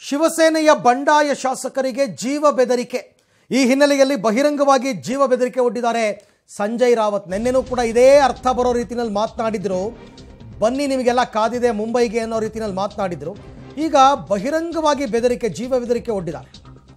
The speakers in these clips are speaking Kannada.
ಶಿವಸೇನೆಯ ಬಂಡಾಯ ಶಾಸಕರಿಗೆ ಜೀವ ಬೆದರಿಕೆ ಈ ಹಿನ್ನೆಲೆಯಲ್ಲಿ ಬಹಿರಂಗವಾಗಿ ಜೀವ ಬೆದರಿಕೆ ಒಡ್ಡಿದ್ದಾರೆ ಸಂಜಯ್ ರಾವತ್ ನಿನ್ನೆನೂ ಕೂಡ ಇದೇ ಅರ್ಥ ಬರೋ ರೀತಿಯಲ್ಲಿ ಮಾತನಾಡಿದ್ರು ಬನ್ನಿ ನಿಮಗೆಲ್ಲ ಕಾದಿದೆ ಮುಂಬೈಗೆ ಅನ್ನೋ ರೀತಿಯಲ್ಲಿ ಮಾತನಾಡಿದ್ರು ಈಗ ಬಹಿರಂಗವಾಗಿ ಬೆದರಿಕೆ ಜೀವ ಬೆದರಿಕೆ ಒಡ್ಡಿದ್ದಾರೆ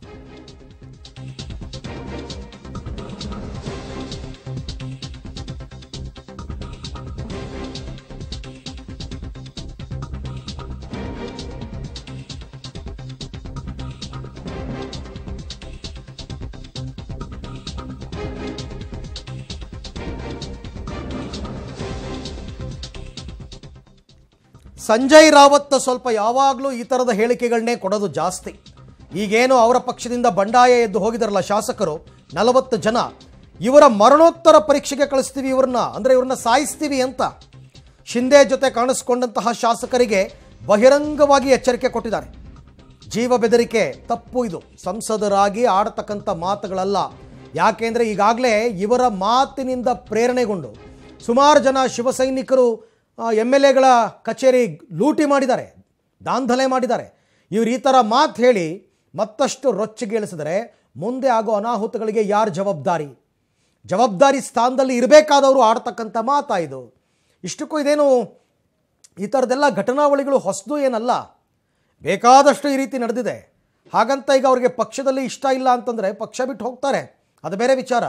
ಸಂಜಯ್ ರಾವತ್ ಸ್ವಲ್ಪ ಯಾವಾಗಲೂ ಈ ಥರದ ಹೇಳಿಕೆಗಳನ್ನೇ ಕೊಡೋದು ಜಾಸ್ತಿ ಈಗೇನು ಅವರ ಪಕ್ಷದಿಂದ ಬಂಡಾಯ ಎದ್ದು ಹೋಗಿದಾರಲ್ಲ ಶಾಸಕರು ನಲವತ್ತು ಜನ ಇವರ ಮರಣೋತ್ತರ ಪರೀಕ್ಷೆಗೆ ಕಳಿಸ್ತೀವಿ ಇವ್ರನ್ನ ಅಂದರೆ ಇವ್ರನ್ನ ಸಾಯಿಸ್ತೀವಿ ಅಂತ ಶಿಂದೆ ಜೊತೆ ಕಾಣಿಸ್ಕೊಂಡಂತಹ ಶಾಸಕರಿಗೆ ಬಹಿರಂಗವಾಗಿ ಎಚ್ಚರಿಕೆ ಕೊಟ್ಟಿದ್ದಾರೆ ಜೀವ ಬೆದರಿಕೆ ತಪ್ಪು ಇದು ಸಂಸದರಾಗಿ ಆಡತಕ್ಕಂಥ ಮಾತುಗಳಲ್ಲ ಯಾಕೆಂದರೆ ಈಗಾಗಲೇ ಇವರ ಮಾತಿನಿಂದ ಪ್ರೇರಣೆಗೊಂಡು ಸುಮಾರು ಜನ ಶಿವಸೈನಿಕರು ಎಮ್ ಎಲ್ ಎಗಳ ಕಚೇರಿ ಲೂಟಿ ಮಾಡಿದ್ದಾರೆ ದಾಂಧಲೆ ಮಾಡಿದ್ದಾರೆ ಇವರು ಈ ಥರ ಮಾತು ಹೇಳಿ ಮತ್ತಷ್ಟು ರೊಚ್ಚಿಗೇಳಿಸಿದರೆ ಮುಂದೆ ಆಗೋ ಅನಾಹುತಗಳಿಗೆ ಯಾರು ಜವಾಬ್ದಾರಿ ಜವಾಬ್ದಾರಿ ಸ್ಥಾನದಲ್ಲಿ ಇರಬೇಕಾದವರು ಆಡ್ತಕ್ಕಂಥ ಮಾತಾ ಇದು ಇಷ್ಟಕ್ಕೂ ಇದೇನು ಈ ಥರದ್ದೆಲ್ಲ ಘಟನಾವಳಿಗಳು ಹೊಸದು ಏನಲ್ಲ ಬೇಕಾದಷ್ಟು ಈ ರೀತಿ ನಡೆದಿದೆ ಹಾಗಂತ ಈಗ ಅವರಿಗೆ ಪಕ್ಷದಲ್ಲಿ ಇಷ್ಟ ಇಲ್ಲ ಅಂತಂದರೆ ಪಕ್ಷ ಬಿಟ್ಟು ಹೋಗ್ತಾರೆ ಅದು ಬೇರೆ ವಿಚಾರ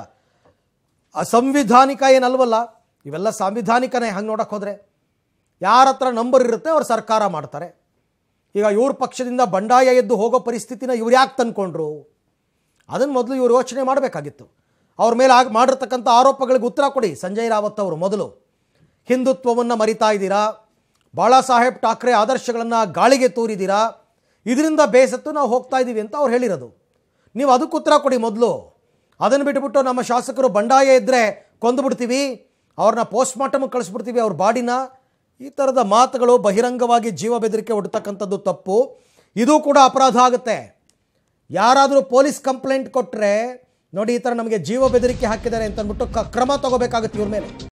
ಅಸಂವಿಧಾನಿಕ ಏನಲ್ವಲ್ಲ ಇವೆಲ್ಲ ಸಾಂವಿಧಾನಿಕನೇ ಹಂಗೆ ನೋಡಕ್ಕೆ ಹೋದರೆ ಯಾರ ಹತ್ರ ನಂಬರ್ ಇರುತ್ತೆ ಅವ್ರು ಸರ್ಕಾರ ಮಾಡ್ತಾರೆ ಈಗ ಇವ್ರ ಪಕ್ಷದಿಂದ ಬಂಡಾಯ ಎದ್ದು ಹೋಗೋ ಪರಿಸ್ಥಿತಿನ ಇವ್ರು ಯಾಕೆ ತಂದ್ಕೊಂಡ್ರು ಅದನ್ನು ಮೊದಲು ಇವರು ಯೋಚನೆ ಮಾಡಬೇಕಾಗಿತ್ತು ಅವ್ರ ಮೇಲೆ ಆಗ ಮಾಡಿರ್ತಕ್ಕಂಥ ಆರೋಪಗಳಿಗೆ ಉತ್ತರ ಕೊಡಿ ಸಂಜಯ್ ರಾವತ್ ಅವರು ಮೊದಲು ಹಿಂದುತ್ವವನ್ನು ಮರಿತಾ ಇದ್ದೀರಾ ಬಾಳಾ ಸಾಹೇಬ್ ಠಾಕ್ರೆ ಆದರ್ಶಗಳನ್ನು ಗಾಳಿಗೆ ತೂರಿದ್ದೀರಾ ಇದರಿಂದ ಬೇಸತ್ತು ನಾವು ಹೋಗ್ತಾ ಇದ್ದೀವಿ ಅಂತ ಅವ್ರು ಹೇಳಿರೋದು ನೀವು ಅದಕ್ಕೆ ಉತ್ತರ ಕೊಡಿ ಮೊದಲು ಅದನ್ನು ಬಿಟ್ಬಿಟ್ಟು ನಮ್ಮ ಶಾಸಕರು ಬಂಡಾಯ ಇದ್ದರೆ ಕೊಂದುಬಿಡ್ತೀವಿ ಅವ್ರನ್ನ ಪೋಸ್ಟ್ಮಾರ್ಟಮ್ಗೆ ಕಳಿಸ್ಬಿಡ್ತೀವಿ ಅವ್ರ ಬಾಡಿನ ಈ ಥರದ ಮಾತುಗಳು ಬಹಿರಂಗವಾಗಿ ಜೀವ ಬೆದರಿಕೆ ಒಡ್ತಕ್ಕಂಥದ್ದು ತಪ್ಪು ಇದು ಕೂಡ ಅಪರಾಧ ಆಗುತ್ತೆ ಯಾರಾದರೂ ಪೊಲೀಸ್ ಕಂಪ್ಲೇಂಟ್ ಕೊಟ್ಟರೆ ನೋಡಿ ಈ ಥರ ನಮಗೆ ಜೀವ ಬೆದರಿಕೆ ಹಾಕಿದ್ದಾರೆ ಅಂತ ಅಂದ್ಬಿಟ್ಟು ಕ- ಕ್ರಮ ತಗೋಬೇಕಾಗುತ್ತೆ ಇವ್ರ ಮೇಲೆ